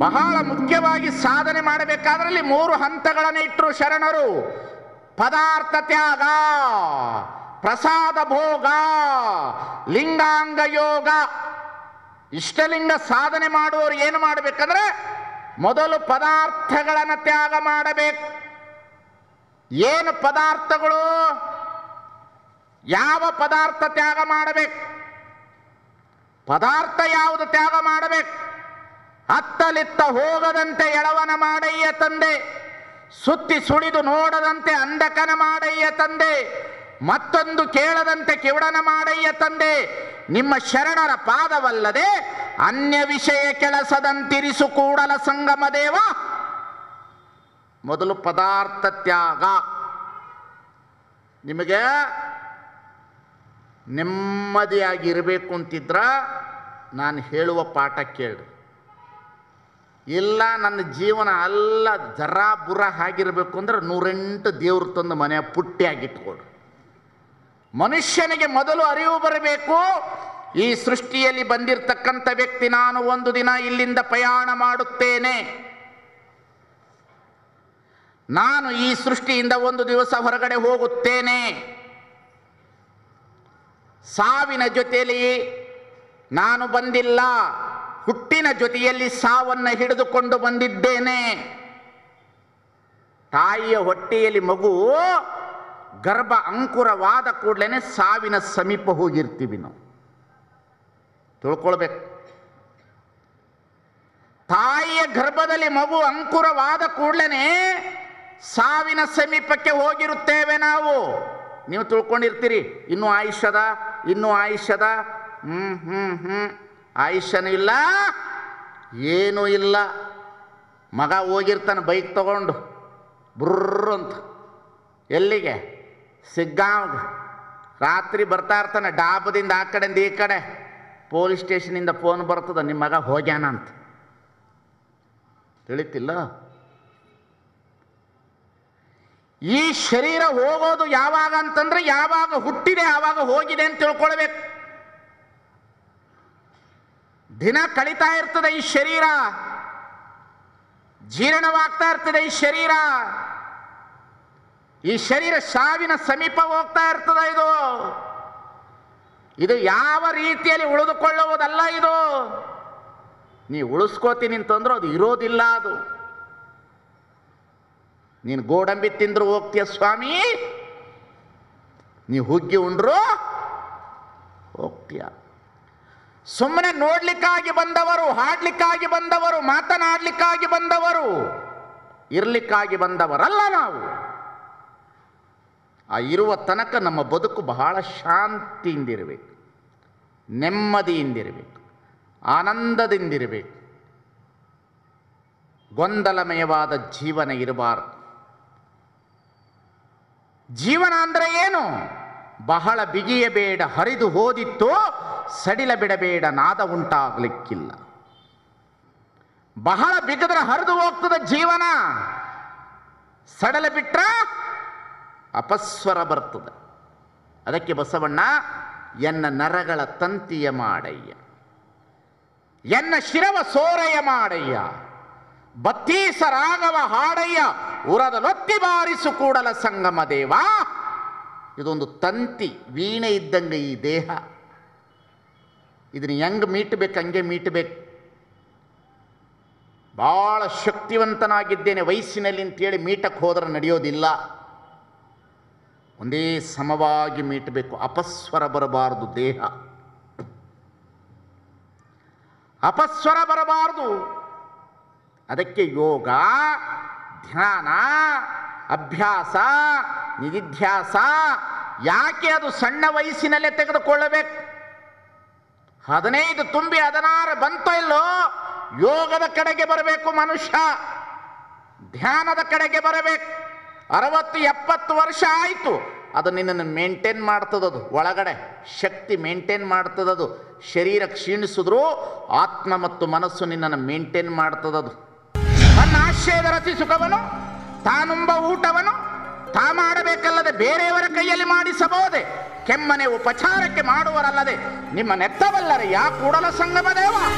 ಬಹಳ ಮುಖ್ಯವಾಗಿ ಸಾಧನೆ ಮಾಡಬೇಕಾದ್ರಲ್ಲಿ ಮೂರು ಹಂತಗಳನ್ನು ಇಟ್ಟರು ಶರಣರು ಪದಾರ್ಥ ತ್ಯಾಗ ಪ್ರಸಾದ ಭೋಗ ಲಿಂಗಾಂಗ ಯೋಗ ಇಷ್ಟಲಿಂಗ ಸಾಧನೆ ಮಾಡುವವರು ಏನು ಮಾಡಬೇಕಂದ್ರೆ ಮೊದಲು ಪದಾರ್ಥಗಳನ್ನು ತ್ಯಾಗ ಮಾಡಬೇಕು ಏನು ಪದಾರ್ಥಗಳು ಯಾವ ಪದಾರ್ಥ ತ್ಯಾಗ ಮಾಡಬೇಕು ಪದಾರ್ಥ ಯಾವುದು ತ್ಯಾಗ ಮಾಡಬೇಕು ಅತ್ತಲಿತ್ತ ಹೋಗದಂತೆ ಎಳವನ ಮಾಡಯ್ಯ ತಂದೆ ಸುತ್ತಿ ಸುಳಿದು ನೋಡದಂತೆ ಅಂಧಕನ ಮಾಡಯ್ಯ ತಂದೆ ಮತ್ತೊಂದು ಕೇಳದಂತೆ ಕಿವಡನ ಮಾಡಯ್ಯ ತಂದೆ ನಿಮ್ಮ ಶರಣರ ಪಾದವಲ್ಲದೆ ಅನ್ಯ ವಿಷಯ ಕೆಲಸದಂತಿರಿಸು ಕೂಡಲ ಸಂಗಮ ದೇವ ಮೊದಲು ಪದಾರ್ಥ ತ್ಯಾಗ ನಿಮಗೆ ನೆಮ್ಮದಿಯಾಗಿರಬೇಕು ಅಂತಿದ್ರ ನಾನು ಹೇಳುವ ಪಾಠ ಕೇಳಿ ಇಲ್ಲ ನನ್ನ ಜೀವನ ಅಲ್ಲ ಜರಾ ಬುರ ಆಗಿರಬೇಕು ಅಂದ್ರೆ ನೂರೆಂಟು ದೇವ್ರು ತಂದು ಮನೆಯ ಪುಟ್ಟಿಯಾಗಿಟ್ಕೊಳ್ರಿ ಮನುಷ್ಯನಿಗೆ ಮೊದಲು ಅರಿವು ಬರಬೇಕು ಈ ಸೃಷ್ಟಿಯಲ್ಲಿ ಬಂದಿರತಕ್ಕಂಥ ವ್ಯಕ್ತಿ ನಾನು ಒಂದು ದಿನ ಇಲ್ಲಿಂದ ಪ್ರಯಾಣ ಮಾಡುತ್ತೇನೆ ನಾನು ಈ ಸೃಷ್ಟಿಯಿಂದ ಒಂದು ದಿವಸ ಹೊರಗಡೆ ಹೋಗುತ್ತೇನೆ ಸಾವಿನ ಜೊತೆಯಲ್ಲಿ ನಾನು ಬಂದಿಲ್ಲ ಹುಟ್ಟಿನ ಜೊತೆಯಲ್ಲಿ ಸಾವನ್ನು ಹಿಡಿದುಕೊಂಡು ಬಂದಿದ್ದೇನೆ ತಾಯಿಯ ಹೊಟ್ಟೆಯಲ್ಲಿ ಮಗು ಗರ್ಭ ಅಂಕುರವಾದ ಕೂಡಲೇ ಸಾವಿನ ಸಮೀಪ ಹೋಗಿರ್ತೀವಿ ನಾವು ತಿಳ್ಕೊಳ್ಬೇಕು ತಾಯಿಯ ಗರ್ಭದಲ್ಲಿ ಮಗು ಅಂಕುರವಾದ ಕೂಡಲೇ ಸಾವಿನ ಸಮೀಪಕ್ಕೆ ಹೋಗಿರುತ್ತೇವೆ ನಾವು ನೀವು ತಿಳ್ಕೊಂಡಿರ್ತೀರಿ ಇನ್ನೂ ಆಯುಷ್ಯದ ಇನ್ನೂ ಆಯುಷ್ಯದ ಹ್ಮ್ ಹ್ಮ್ ಹ್ಮ್ ಆಯುಷ್ಯನೂ ಇಲ್ಲ ಏನೂ ಇಲ್ಲ ಮಗ ಹೋಗಿರ್ತಾನೆ ಬೈಕ್ ತಗೊಂಡು ಬುರ್ರ್ ಅಂತ ಎಲ್ಲಿಗೆ ಸಿಗ್ಗಾಂವ್ ರಾತ್ರಿ ಬರ್ತಾ ಇರ್ತಾನೆ ಡಾಬದಿಂದ ಆ ಕಡೆಯಿಂದ ಈ ಕಡೆ ಪೊಲೀಸ್ ಸ್ಟೇಷನಿಂದ ಫೋನ್ ಬರ್ತದ ನಿಮ್ಮ ಮಗ ಹೋಗ್ಯಾನ ಅಂತ ತಿಳಿತಿಲ್ಲ ಈ ಶರೀರ ಹೋಗೋದು ಯಾವಾಗ ಅಂತಂದ್ರೆ ಯಾವಾಗ ಹುಟ್ಟಿದೆ ಆವಾಗ ಹೋಗಿದೆ ಅಂತ ತಿಳ್ಕೊಳ್ಬೇಕು ದಿನ ಕಳೀತಾ ಇರ್ತದೆ ಈ ಶರೀರ ಜೀರ್ಣವಾಗ್ತಾ ಇರ್ತದೆ ಈ ಶರೀರ ಈ ಶರೀರ ಸಾವಿನ ಸಮೀಪ ಹೋಗ್ತಾ ಇರ್ತದ ಇದು ಇದು ಯಾವ ರೀತಿಯಲ್ಲಿ ಉಳಿದುಕೊಳ್ಳುವುದಲ್ಲ ಇದು ನೀ ಉಳಿಸ್ಕೋತೀನಿ ಅಂತಂದ್ರೆ ಅದು ಇರೋದಿಲ್ಲ ಅದು ನೀನು ಗೋಡಂಬಿ ತಿಂದ್ರು ಹೋಗ್ತೀಯ ಸ್ವಾಮಿ ನೀ ಹುಗ್ಗಿ ಉಂಡ್ರು ಹೋಗ್ತೀಯ ಸುಮ್ಮನೆ ನೋಡ್ಲಿಕ್ಕಾಗಿ ಬಂದವರು ಹಾಡ್ಲಿಕ್ಕಾಗಿ ಬಂದವರು ಮಾತನಾಡ್ಲಿಕ್ಕಾಗಿ ಬಂದವರು ಇರ್ಲಿಕ್ಕಾಗಿ ಬಂದವರಲ್ಲ ನಾವು ಆ ಇರುವ ತನಕ ನಮ್ಮ ಬದುಕು ಬಹಳ ಶಾಂತಿಯಿಂದಿರಬೇಕು ನೆಮ್ಮದಿಯಿಂದಿರಬೇಕು ಆನಂದದಿಂದಿರಬೇಕು ಗೊಂದಲಮಯವಾದ ಜೀವನ ಇರಬಾರದು ಜೀವನ ಅಂದರೆ ಏನು ಬಹಳ ಬಿಗಿಯಬೇಡ ಹರಿದು ಹೋದಿತ್ತು ಸಡಿಲ ಬಿಡಬೇಡ ನಾದ ಉಂಟಾಗಲಿಕ್ಕಿಲ್ಲ ಬಹಳ ಬಿಗದ್ರೆ ಹರಿದು ಹೋಗ್ತದ ಜೀವನ ಸಡಲ ಬಿಟ್ರ ಅಪಸ್ವರ ಬರ್ತದೆ ಅದಕ್ಕೆ ಬಸವಣ್ಣ ಎನ್ನ ನರಗಳ ತಂತಿಯ ಮಾಡಯ್ಯ ಎನ್ನ ಶಿರವ ಸೋರಯ್ಯ ಮಾಡಯ್ಯ ಬತ್ತೀಸ ರಾಗವ ಹಾಡಯ್ಯ ಉರದ ಲೊತ್ತಿ ಬಾರಿಸು ಕೂಡಲ ಸಂಗಮ ದೇವ ಇದೊಂದು ತಂತಿ ವೀಣೆ ಇದ್ದಂಗೆ ಈ ದೇಹ ಇದನ್ನ ಹೆಂಗೆ ಮೀಟ್ಬೇಕು ಹಂಗೆ ಮೀಟ್ಬೇಕು ಭಾಳ ಶಕ್ತಿವಂತನಾಗಿದ್ದೇನೆ ವಯಸ್ಸಿನಲ್ಲಿ ಅಂತೇಳಿ ಮೀಟಕ್ಕೆ ಹೋದ್ರೆ ನಡೆಯೋದಿಲ್ಲ ಒಂದೇ ಸಮವಾಗಿ ಮೀಟಬೇಕು ಅಪಸ್ವರ ಬರಬಾರದು ದೇಹ ಅಪಸ್ವರ ಬರಬಾರದು ಅದಕ್ಕೆ ಯೋಗ ಧ್ಯಾನ ಅಭ್ಯಾಸ ನಿಧಿಧ್ಯಾಸ ಯಾಕೆ ಅದು ಸಣ್ಣ ವಯಸ್ಸಿನಲ್ಲೇ ತೆಗೆದುಕೊಳ್ಳಬೇಕು ಹದಿನೈದು ತುಂಬಿ ಹದಿನಾರು ಬಂತೋ ಇಲ್ಲೋ ಯೋಗದ ಕಡೆಗೆ ಬರಬೇಕು ಮನುಷ್ಯ ಧ್ಯಾನದ ಕಡೆಗೆ ಬರಬೇಕು ಅರವತ್ತು ಎಪ್ಪತ್ತು ವರ್ಷ ಆಯಿತು ಅದು ನಿನ್ನನ್ನು ಮೇಂಟೈನ್ ಮಾಡ್ತದದು ಒಳಗಡೆ ಶಕ್ತಿ ಮೇಂಟೈನ್ ಮಾಡ್ತದದು ಶರೀರ ಕ್ಷೀಣಿಸಿದ್ರು ಆತ್ಮ ಮತ್ತು ಮನಸ್ಸು ನಿನ್ನನ್ನು ಮೇಂಟೈನ್ ಮಾಡ್ತದದು ತನ್ನ ಆಶ್ರಯದ ರತಿ ಸುಖವನು ತಾನುಂಬ ಊಟವನು ತಾ ಮಾಡಬೇಕಲ್ಲದೆ ಬೇರೆಯವರ ಕೈಯಲ್ಲಿ ಮಾಡಿಸಬಹುದೇ ಕೆಮ್ಮನೆ ಉಪಚಾರಕ್ಕೆ ಮಾಡುವರಲ್ಲದೆ ನಿಮ್ಮ ನೆತ್ತವಲ್ಲರೆ ಯಾ ಕೂಡಲ ಸಂಗಮ ದೇವ